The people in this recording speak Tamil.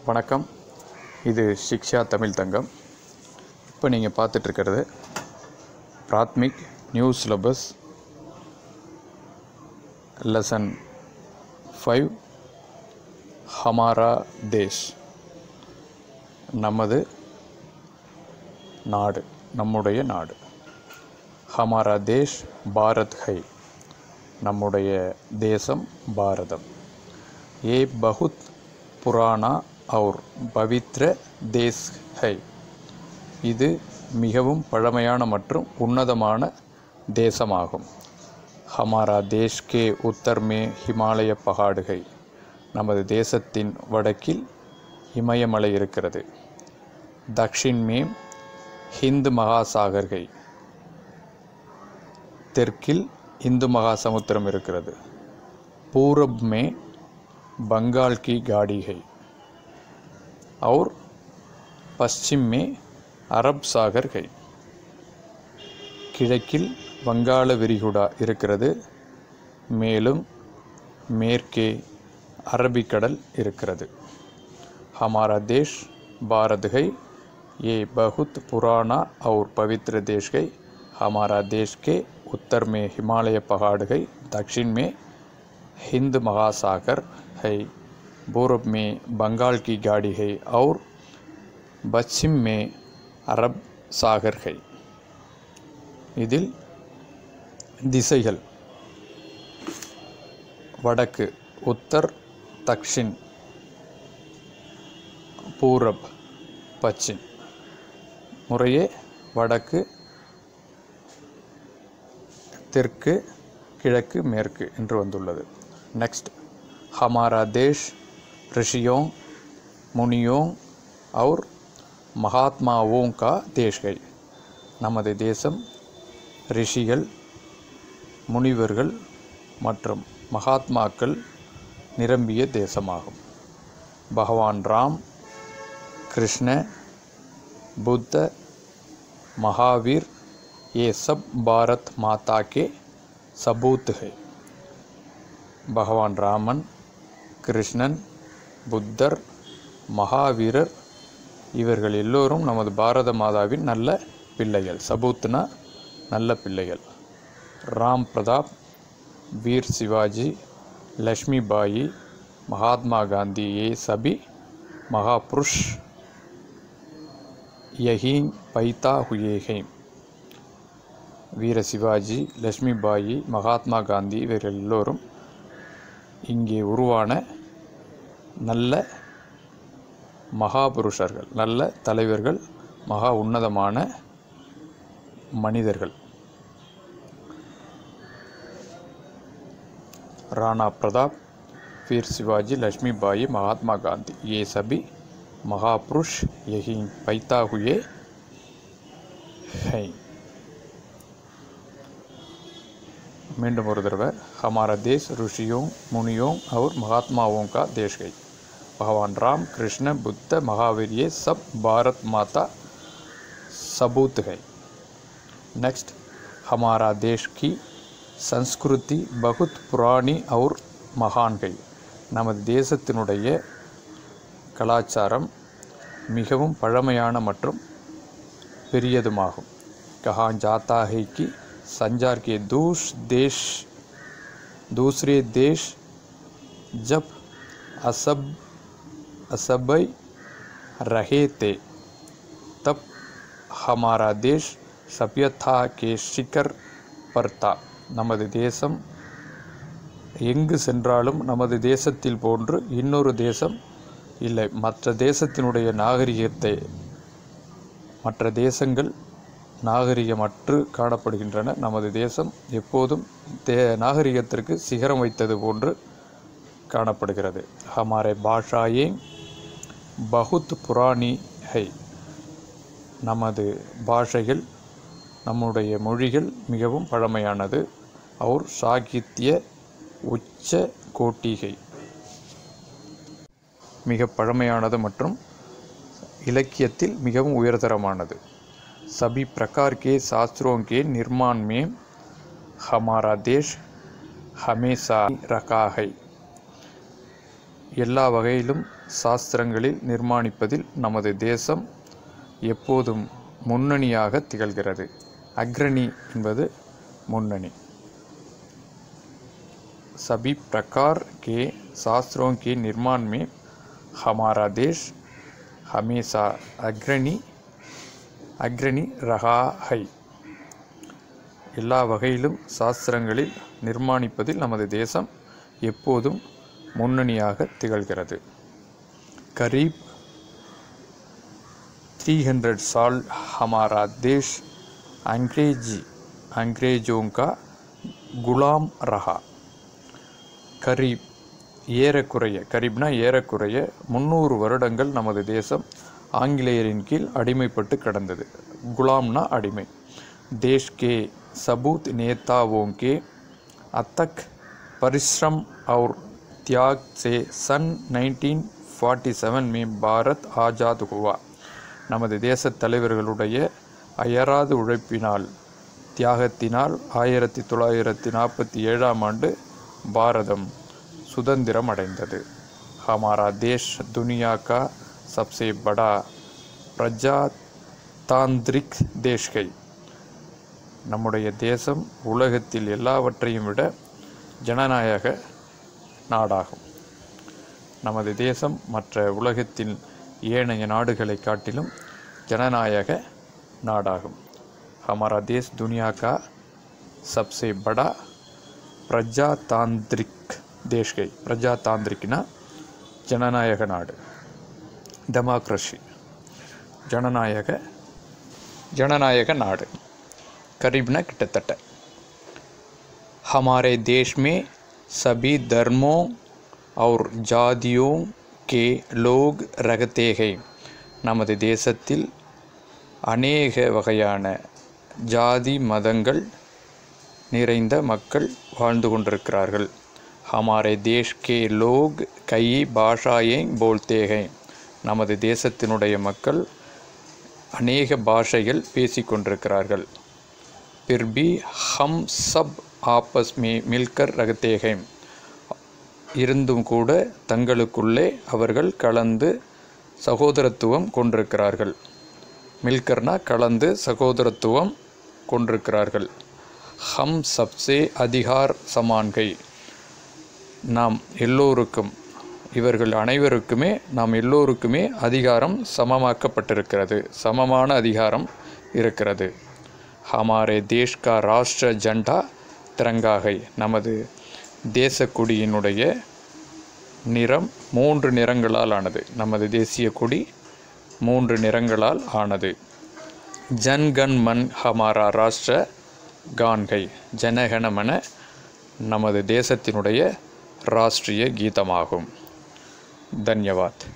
வணக்கம் இது சிக்ஷா தமிழ் தங்கம் இப்போ நீங்கள் பார்த்துட்ருக்கிறது பிராத்மிக் நியூ சிலபஸ் லெசன் ஃபைவ் ஹமாரா தேஷ் நமது நாடு நம்முடைய நாடு ஹமாரா தேஷ் பாரத் ஹை நம்முடைய தேசம் பாரதம் ये बहुत புராணா और பவித்ர தேஸ் ஹை இது மிகவும் பழமையான மற்றும் உன்னதமான தேசமாகும் ஹமாரா தேஷ் கே உத்தர் மே ஹிமாலய பகாடுகை நமது தேசத்தின் வடக்கில் இமயமலை இருக்கிறது தக்ஷின் மேம் ஹிந்து மகாசாகர்கை தெற்கில் இந்து மகாசமுத்திரம் இருக்கிறது பூரப் மே बंगाल की गाड़ी है और पश्चिम में அரப் சாகர் கை கிழக்கில் வங்காள விரிகுடா இருக்கிறது மேலும் மேற்கே அரபிக்கடல் இருக்கிறது हमारा देश भारत है ये बहुत पुराना और पवित्र देश है हमारा देश के उत्तर में हिमालय पहाड़ है दक्षिण में हिंद महासागर है पूर्व में बंगाल की गाड़ी है और पश्चिम में அரப் சாகர் है இதில் திசைகள் வடக்கு உத்தர் தக்ஷின் பூரப் பச்சிம் முறையே வடக்கு தெற்கு கிழக்கு மேற்கு என்று வந்துள்ளது नेक्स्ट हमारा देश ऋषियों मुनियों और महात्माओं का देश है நமது தேசம் ரிஷிகள் முனிவர்கள் மற்றும் மகாத்மாக்கள் நிரம்பிய தேசமாகும் பகவான் ராம் கிருஷ்ண புத்த மகாவீர் ये सब भारत माता के सबूत है பகவான் ராமன் கிருஷ்ணன் புத்தர் மகாவீரர் இவர்கள் எல்லோரும் நமது பாரத மாதாவின் நல்ல பிள்ளைகள் சபூத்னா நல்ல பிள்ளைகள் ராம் பிரதாப் வீர் சிவாஜி லக்ஷ்மி பாயி மகாத்மா காந்தி ஏ சபி மகாபுருஷ் யஹீன் பைத்தா ஹுயேஹே வீர சிவாஜி லக்ஷ்மி பாயி மகாத்மா காந்தி இவர்கள் எல்லோரும் இங்கே உருவான நல்ல மகாபுருஷர்கள் நல்ல தலைவர்கள் மகா உன்னதமான மனிதர்கள் ராணா பிரதாப் வீர் சிவாஜி லக்ஷ்மி பாயி மகாத்மா காந்தி ये सभी महापुरुष यही पैदा हुए हैं மீண்டும் ஒரு தடவை हमारा देश ऋषियों मुनियों और महात्माओं का देश है भगवान राम कृष्ण बुद्ध महावीर ये सब भारत माता सबूत है नेक्स्ट हमारा देश की संस्कृति बहुत पुरानी और महान है நமது தேசத்தினுடைய கலாச்சாரம் மிகவும் பழமையான மற்றும் பெரியதுமாகும் கஹா ஜாத்தா है कि संचार के दूस देश दूसरे देश जब असब असभ्य रहे थे तब हमारा देश सभ्यता के शिखर पर था நமது தேசம் எங்கு சென்றாலும் நமது தேசத்தில் போன்று இன்னொரு தேசம் இல்லை மற்ற தேசத்தினுடைய நாகரிகத்தை மற்ற தேசங்கள் நாகரிகமற்று காணப்படுகின்றன நமது தேசம் எப்போதும் தே நாகரிகத்திற்கு சிகரம் வைத்தது போன்று காணப்படுகிறது ஹமாரே பாஷாயே பகுத் புராணி ஹை நமது பாஷைகள் நம்முடைய மொழிகள் மிகவும் பழமையானது அவர் சாகித்ய உச்ச கோட்டிகை மிக பழமையானது மற்றும் இலக்கியத்தில் மிகவும் உயர்தரமானது सभी प्रकार के शास्त्रों के निर्माण में हमारा देश हमेशा रखा है எல்லா வகையிலும் சாஸ்திரங்களில் நிர்மாணிப்பதில் நமது தேசம் எப்போதும் முன்னணியாக திகழ்கிறது அக்ரணி என்பது முன்னணி सभी प्रकार के शास्त्रों के निर्माण में हमारा देश हमेशा अग्रणी அக்ரணி ரகா ஹை எல்லா வகையிலும் சாஸ்திரங்களில் நிர்மாணிப்பதில் நமது தேசம் எப்போதும் முன்னணியாக திகழ்கிறது கரீப் थ्री हंड्रेड साल हमारा देश अंग्रेजी अंग्रेजों का गुलाम रहा கரீப் ஏறக்குறைய கரீப்னா ஏறக்குறைய முந்நூறு வருடங்கள் நமது தேசம் ஆங்கிலேயரின் கீழ் அடிமைப்பட்டு கிடந்தது குலாம்னா அடிமை தேஷ் கே सबूत नेताओं के अथक परिश्रम और त्याग से सन 1947 में பாரத் ஆஜாத் हुआ நமது தேசத் தலைவர்களுடைய அயராது உழைப்பினால் தியாகத்தினால் ஆயிரத்தி தொள்ளாயிரத்தி நாற்பத்தி ஏழாம் ஆண்டு பாரதம் சுதந்திரம் அடைந்தது हमारा देश दुनिया का सबसे बड़ा பிரஜாதாந்திரிக் தேஷ் है நம்முடைய தேசம் உலகத்தில் எல்லாவற்றையும் விட ஜனநாயக நாடாகும் நமது தேசம் மற்ற உலகத்தின் ஏனைய நாடுகளை காட்டிலும் ஜனநாயக நாடாகும் हमारा देश दुनिया का सबसे बड़ा பிரஜாதாந்திரிக் தேஷ்கை பிரஜாதாந்திரிக்னா ஜனநாயக நாடு டெமோக்ரஸி ஜனநாயக ஜனநாயக நாடு கரீப்னா கிட்டத்தட்ட हमारे देश में सभी धर्मों और जातियों के लोग रहते हैं நமது தேசத்தில் அநேக வகையான ஜாதி மதங்கள் நிறைந்த மக்கள் வாழ்ந்து கொண்டிருக்கிறார்கள் हमारे देश के लोग कई भाषाएं बोलते हैं நமது தேசத்தினுடைய மக்கள் அநேக பாஷைகள் பேசிக்கொண்டிருக்கிறார்கள் फिर भी हम सब आपस में मिलकर रहते हैं இருந்தும் கூட தங்களுக்குள்ளே அவர்கள் கலந்து சகோதரத்துவம் கொண்டிருக்கிறார்கள் மில்கர்னா கலந்து சகோதரத்துவம் கொண்டிருக்கிறார்கள் ஹம் சப்சே அதிகார் சமான்கை நாம் எல்லோருக்கும் இவர்கள் அனைவருக்குமே நாம் எல்லோருக்குமே அதிகாரம் சமமாக்கப்பட்டிருக்கிறது சமமான அதிகாரம் இருக்கிறது ஹமாரே தேஷ் கா ராஷ்டிர ஜண்டா திரங்காகை நமது தேசக்குடியினுடைய நிறம் மூன்று நிறங்களால் ஆனது நமது தேசிய கொடி மூன்று நிறங்களால் ஆனது ஜன்கன் மன் ஹமாரா ராஷ்டிர கான்கை ஜனகணமன நமது தேசத்தினுடைய ராஷ்டிரிய கீதமாகும் தன்யவாத்